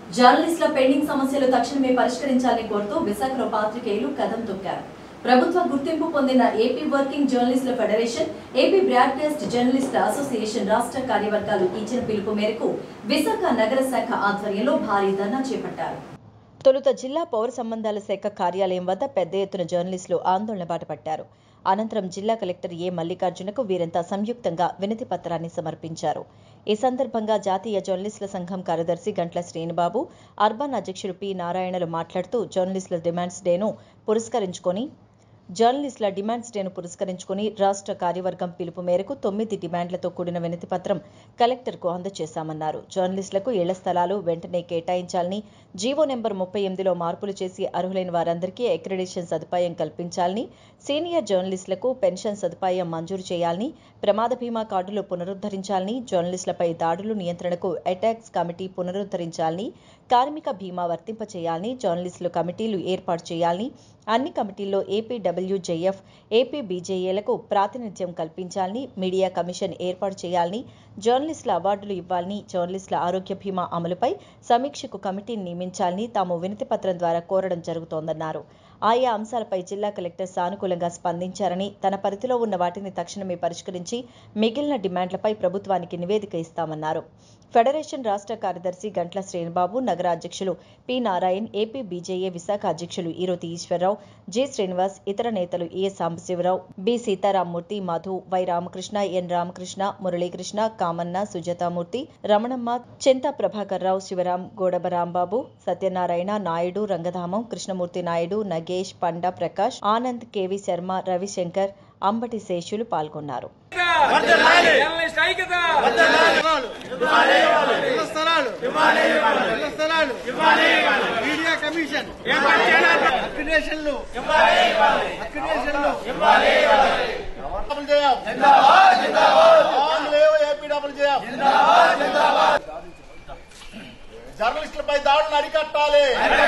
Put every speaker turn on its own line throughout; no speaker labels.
జర్నలిస్టుల పెండింగ్ సమస్యలు తక్షణమే పరిష్కరించాలని కోరుతూ విశాఖలో పాత్రికేయులు కదం తొక్కారు ప్రభుత్వ గుర్తింపు పొందిన ఏపీ వర్కింగ్ జర్నలిస్టుల ఫెడరేషన్ ఏపీ బ్రాడ్కాస్ట్ జర్నలిస్టుల అసోసియేషన్ రాష్ట్ర కార్యవర్గాలు ఇచ్చిన పిలుపు మేరకు విశాఖ నగర శాఖ ఆధ్వర్యంలో భారీ ధర్నా చేపట్టారు
తొలుత జిల్లా పౌర సంబంధాల శాఖ కార్యాలయం వద్ద పెద్ద ఎత్తున జర్నలిస్టులు ఆందోళన బాటపట్టారు అనంతరం జిల్లా కలెక్టర్ ఏ మల్లికార్జునకు వీరంతా సంయుక్తంగా వినతి పత్రాన్ని సమర్పించారు ఈ సందర్భంగా జాతీయ జర్నలిస్టుల సంఘం కార్యదర్శి గంట్ల శ్రీనిబాబు అర్బన్ అధ్యక్షుడు పి నారాయణలు మాట్లాడుతూ జర్నలిస్టుల డిమాండ్స్ డేను పురస్కరించుకొని జర్నలిస్టుల డిమాండ్స్ డేను పురస్కరించుకుని రాష్ట్ర కార్యవర్గం పిలుపు మేరకు తొమ్మిది డిమాండ్లతో కూడిన వినతి పత్రం కలెక్టర్కు అందజేశామన్నారు జర్నలిస్టులకు ఇళ్ల స్థలాలు వెంటనే కేటాయించాలని జీవో నెంబర్ ముప్పై ఎనిమిదిలో మార్పులు చేసి అర్హులైన వారందరికీ అక్రిడేషన్ సదుపాయం కల్పించాలని సీనియర్ జర్నలిస్టులకు పెన్షన్ సదుపాయం మంజూరు చేయాలని ప్రమాద బీమా కార్డులు పునరుద్ధరించాలని జర్నలిస్టులపై దాడులు నియంత్రణకు అటాక్స్ కమిటీ పునరుద్ధరించాలని కార్మిక బీమా వర్తింపచేయాలని జర్నలిస్టులు కమిటీలు ఏర్పాటు చేయాలని అన్ని కమిటీల్లో ఏపీడబ్ల్యూజేఎఫ్ ఏపీ బీజేఏలకు ప్రాతినిధ్యం కల్పించాలని మీడియా కమిషన్ ఏర్పాటు చేయాలని జర్నలిస్టుల అవార్డులు ఇవ్వాలని జర్నలిస్టుల ఆరోగ్య బీమా అమలుపై సమీక్షకు కమిటీని నియమించాలని తాము వినతి పత్రం ద్వారా కోరడం జరుగుతోందన్నారు ఆయా అంశాలపై జిల్లా కలెక్టర్ సానుకూలంగా స్పందించారని తన పరిధిలో ఉన్న వాటిని తక్షణమే పరిష్కరించి మిగిలిన డిమాండ్లపై ప్రభుత్వానికి నివేదిక ఇస్తామన్నారు ఫెడరేషన్ రాష్ట్ర కార్యదర్శి గంట్ల శ్రీనిబాబు నగర అధ్యక్షులు P Narayan AP BJA Visakha అధ్యక్షులు ఈరోతి ఈశ్వరరావు జె శ్రీనివాస్ ఇతర నేతలు A Sambasiva Rao B Seetharamamurthy Madhu Y Ramakrishna N Ramakrishna Muralikrishna Kamanna Sujatha Murthy Ramanamma Chinta Prabhakar Rao Sivaram Godaba Rambabu Satyanarayana Naidu Rangadhamam Krishnamurthy Naidu Nagesh Panda Prakash Anand KV Sharma Ravishankar Ambati Seshulu పాల్గొన్నారు
జర్నలిస్ట్ ఐక్యత
ఇళ్ల స్థలాలు ఇళ్ల స్థలాలు మీడియా కమిషన్ అక్రిడేషన్లు అక్రిడేషన్లు డబుల్ చేయం ఆంగ్లేయ ఏపీ డబుల్ చేయం జర్నలిస్టులపై దాడులను అరికట్టాలి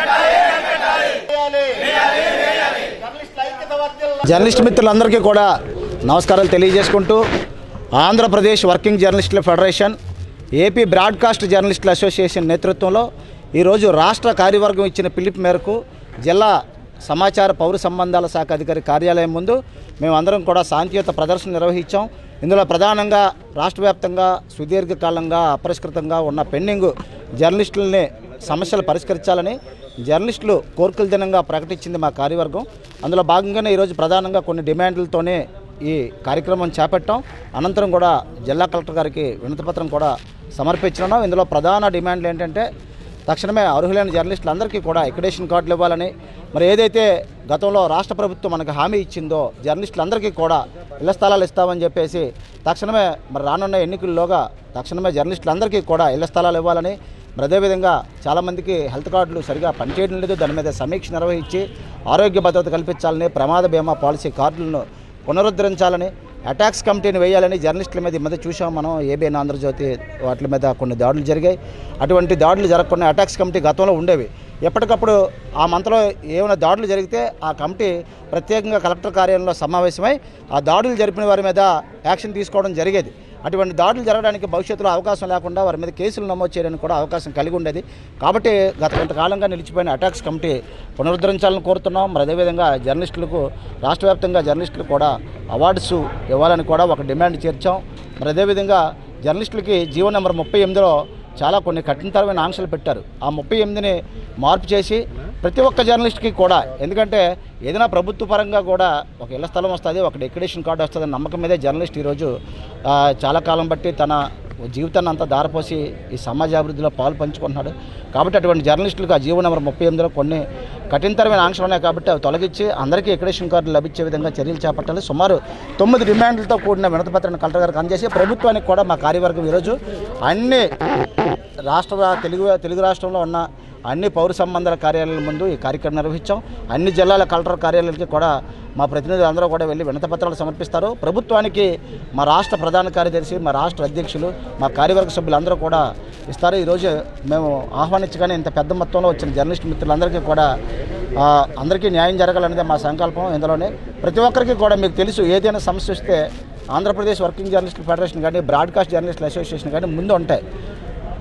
చేయాలి. జర్నలిస్టుల ఐక్యత వర్ధిల్లాలి.
జర్నలిస్ట్ మిత్రులందరికీ కూడా నమస్కారాలు తెలియజేసుకుంటూ ఆంధ్రప్రదేశ్ వర్కింగ్ జర్నలిస్టుల ఫెడరేషన్ ఏపీ బ్రాడ్కాస్ట్ జర్నలిస్టుల అసోసియేషన్ నేతృత్వంలో ఈరోజు రాష్ట్ర కార్యవర్గం ఇచ్చిన పిలుపు మేరకు జిల్లా సమాచార పౌర సంబంధాల శాఖ అధికారి కార్యాలయం ముందు మేమందరం కూడా శాంతియుత ప్రదర్శన నిర్వహించాం ఇందులో ప్రధానంగా రాష్ట్ర వ్యాప్తంగా సుదీర్ఘకాలంగా అపరిష్కృతంగా ఉన్న పెండింగ్ జర్నలిస్టులని సమస్యలు పరిష్కరించాలని జర్నలిస్టులు కోర్కుల దినంగా ప్రకటించింది మా కార్యవర్గం అందులో భాగంగానే ఈరోజు ప్రధానంగా కొన్ని డిమాండ్లతోనే ఈ కార్యక్రమం చేపట్టాం అనంతరం కూడా జిల్లా కలెక్టర్ గారికి వినతిపత్రం కూడా సమర్పించినాం ఇందులో ప్రధాన డిమాండ్లు ఏంటంటే తక్షణమే అర్హులైన జర్నలిస్టులందరికీ కూడా ఎక్రిడేషన్ కార్డులు ఇవ్వాలని మరి ఏదైతే గతంలో రాష్ట్ర ప్రభుత్వం మనకు హామీ ఇచ్చిందో జర్నలిస్టులందరికీ కూడా ఇళ్ల స్థలాలు ఇస్తామని చెప్పేసి తక్షణమే మరి రానున్న ఎన్నికల్లోగా తక్షణమే జర్నలిస్టులందరికీ కూడా ఇళ్ల స్థలాలు ఇవ్వాలని మరి అదేవిధంగా చాలామందికి హెల్త్ కార్డులు సరిగా పనిచేయడం లేదు దాని మీద సమీక్ష నిర్వహించి ఆరోగ్య భద్రత కల్పించాలని ప్రమాద బీమా పాలసీ కార్డులను పునరుద్ధరించాలని అటాక్స్ కమిటీని వేయాలని జర్నలిస్టుల మీద ఈ మధ్య చూసాం మనం ఏబిఎన్ ఆంధ్రజ్యోతి వాటి మీద కొన్ని దాడులు జరిగాయి అటువంటి దాడులు జరగకుండా అటాక్స్ కమిటీ గతంలో ఉండేవి ఎప్పటికప్పుడు ఆ మంత్లో ఏమైనా దాడులు జరిగితే ఆ కమిటీ ప్రత్యేకంగా కలెక్టర్ కార్యాలయంలో సమావేశమై ఆ దాడులు జరిపిన వారి మీద యాక్షన్ తీసుకోవడం జరిగేది అటువంటి దాడులు జరగడానికి భవిష్యత్తులో అవకాశం లేకుండా వారి మీద కేసులు నమోదు చేయడానికి కూడా అవకాశం కలిగి ఉండేది కాబట్టి గత కొంతకాలంగా నిలిచిపోయిన అటాక్స్ కమిటీ పునరుద్ధరించాలని కోరుతున్నాం మరి అదేవిధంగా జర్నలిస్టులకు రాష్ట్ర వ్యాప్తంగా జర్నలిస్టులు కూడా అవార్డ్స్ ఇవ్వాలని కూడా ఒక డిమాండ్ చేర్చాం మరి అదేవిధంగా జర్నలిస్టులకి జీవో నెంబర్ ముప్పై ఎనిమిదిలో చాలా కొన్ని కఠినతరమైన ఆంక్షలు పెట్టారు ఆ ముప్పై ఎనిమిదిని మార్పు చేసి ప్రతి ఒక్క జర్నలిస్ట్కి కూడా ఎందుకంటే ఏదైనా ప్రభుత్వ పరంగా కూడా ఒక ఇళ్ల స్థలం వస్తుంది ఒక డెకరేషన్ కార్డు వస్తుంది నమ్మకం మీదే జర్నలిస్ట్ ఈరోజు ఆ, చాలా కాలం బట్టి తన జీవితాన్ని అంతా దారపోసి ఈ సమాజ అభివృద్ధిలో పాలు పంచుకుంటున్నాడు కాబట్టి అటువంటి జర్నలిస్టులకు ఆ జీవో నెంబర్ ముప్పై ఎనిమిదిలో కొన్ని కఠినతరమైన ఆంక్షలు ఉన్నాయి కాబట్టి అవి తొలగించి అందరికీ ఎక్రేషన్ కార్డులు లభించే విధంగా చర్యలు చేపట్టాలి సుమారు తొమ్మిది డిమాండ్లతో కూడిన వినతిపత్రాన్ని కలెక్టర్ గారికి అందజేసి ప్రభుత్వానికి కూడా మా కార్యవర్గం ఈరోజు అన్ని రాష్ట్ర తెలుగు తెలుగు రాష్ట్రంలో ఉన్న అన్ని పౌర సంబంధాల కార్యాలయాల ముందు ఈ కార్యక్రమం నిర్వహించాం అన్ని జిల్లాల కలెక్టర్ కార్యాలయాలకి కూడా మా ప్రతినిధులు అందరూ కూడా వెళ్ళి వినతిపత్రాలు సమర్పిస్తారు ప్రభుత్వానికి మా రాష్ట్ర ప్రధాన కార్యదర్శి మా రాష్ట్ర అధ్యక్షులు మా కార్యవర్గ సభ్యులు అందరూ కూడా ఇస్తారు ఈరోజు మేము ఆహ్వానించగానే ఇంత పెద్ద మొత్తంలో వచ్చిన జర్నలిస్ట్ మిత్రులందరికీ కూడా ఆ, అందరికీ న్యాయం జరగాలనేదే మా సంకల్పం ఇందులోనే ప్రతి ఒక్కరికి కూడా మీకు తెలుసు ఏదైనా సమస్య వస్తే ఆంధ్రప్రదేశ్ వర్కింగ్ జర్నలిస్టుల ఫెడరేషన్ కానీ బ్రాడ్కాస్ట్ జర్నలిస్టుల అసోసియేషన్ కానీ ముందు ఉంటాయి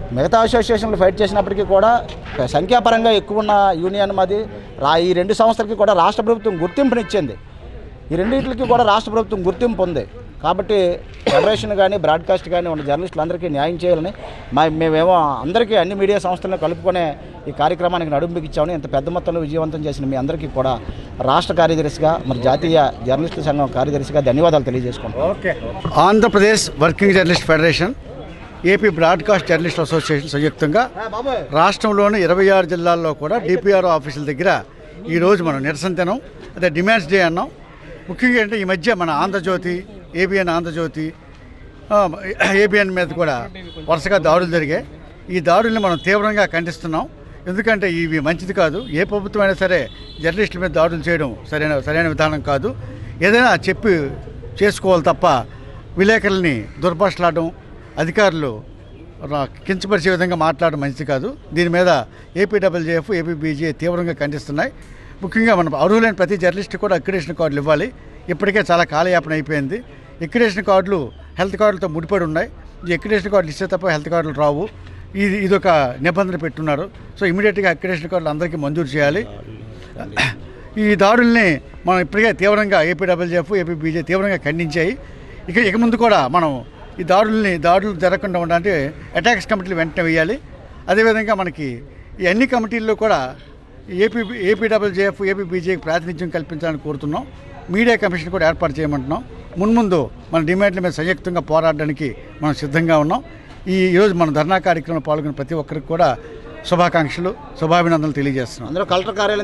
మిగతా అసోసియేషన్లు ఫైట్ చేసినప్పటికీ కూడా సంఖ్యాపరంగా ఎక్కువ ఉన్న యూనియన్ మాది రా ఈ రెండు సంస్థలకి కూడా రాష్ట్ర ప్రభుత్వం గుర్తింపునిచ్చింది ఈ రెండింటికి కూడా రాష్ట్ర ప్రభుత్వం గుర్తింపు ఉంది కాబట్టి ఫెడరేషన్ కానీ బ్రాడ్కాస్ట్ కానీ ఉన్న జర్నలిస్టులందరికీ న్యాయం చేయాలని మా మేమేమో అందరికీ అన్ని మీడియా సంస్థలను కలుపుకునే ఈ కార్యక్రమానికి నడుంబికిచ్చామని ఇంత పెద్ద మొత్తంలో విజయవంతం చేసిన మీ అందరికీ కూడా రాష్ట్ర కార్యదర్శిగా మరి జాతీయ జర్నలిస్టు సంఘం కార్యదర్శిగా ధన్యవాదాలు తెలియజేసుకుంటాం
Andhra Pradesh working journalist federation AP broadcast journalist association సంయుక్తంగా రాష్ట్రంలోని ఇరవై ఆరు జిల్లాల్లో కూడా డిపిఆర్ఓ ఆఫీసుల దగ్గర ఈరోజు మనం నిరసన దినం అదే డిమాండ్స్ డే అన్నాం ముఖ్యంగా అంటే ఈ మధ్య మన ఆంధ్రజ్యోతి ఏబిఎన్ ఆంధ్రజ్యోతి ఆ, ఏబిఎన్ మీద కూడా వరుసగా దాడులు జరిగాయి ఈ దాడుల్ని మనం తీవ్రంగా ఖండిస్తున్నాం ఎందుకంటే ఇవి మంచిది కాదు ఏ ప్రభుత్వం అయినా సరే జర్నలిస్టుల మీద దాడులు చేయడం సరైన సరైన విధానం కాదు ఏదైనా చెప్పి చేసుకోవాలి తప్ప విలేకరుల్ని దుర్భాషలాడడం అధికారులు రా- కించపరిచే విధంగా మాట్లాడడం మంచిది కాదు దీని మీద ఏపీడబ్ల్యూజేఎఫ్ ఏపీబీజే తీవ్రంగా ఖండిస్తున్నాయి ముఖ్యంగా మనం అర్హులైన ప్రతి జర్నలిస్ట్ కూడా అక్రిడేషన్ కార్డులు ఇవ్వాలి ఇప్పటికే చాలా కాలయాపన అయిపోయింది ఎక్రిడేషన్ కార్డులు హెల్త్ కార్డులతో ముడిపడి ఉన్నాయి ఈ ఎక్రిడేషన్ కార్డులు ఇస్తే తప్ప హెల్త్ కార్డులు రావు ఇది ఇదొక నిబంధన పెట్టున్నారు సో ఇమీడియట్గా అక్రిడేషన్ కార్డులు అందరికీ మంజూరు చేయాలి ఈ దాడుల్ని మనం ఇప్పటికే తీవ్రంగా ఏపీడబ్ల్యూఎఫ్ ఏపీబీజే తీవ్రంగా ఖండించాయి ఇక ఇక ముందు కూడా మనం ఈ దాడుల్ని దాడులు జరగకుండా ఉండడానికి అటాక్స్ కమిటీలు వెంటనే వేయాలి అదేవిధంగా మనకి ఈ అన్ని కమిటీల్లో కూడా ఏపీ ఏపీడబ్ల్యూజేఎఫ్ ఏపీబీజేకి ప్రాతినిధ్యం కల్పించాలని కోరుతున్నాం మీడియా కమిషన్ కూడా ఏర్పాటు చేయమంటున్నాం మున్ముందు మన డిమాండ్ల మీద సంయుక్తంగా పోరాడడానికి మనం సిద్ధంగా ఉన్నాం ఈ ఈరోజు మన ధర్నా కార్యక్రమంలో పాల్గొన్న ప్రతి ఒక్కరికి కూడా శుభాకాంక్షలు శుభాభినందనలు తెలియజేస్తున్నాం
అందరూ కలెక్టర్ కార్యాలయం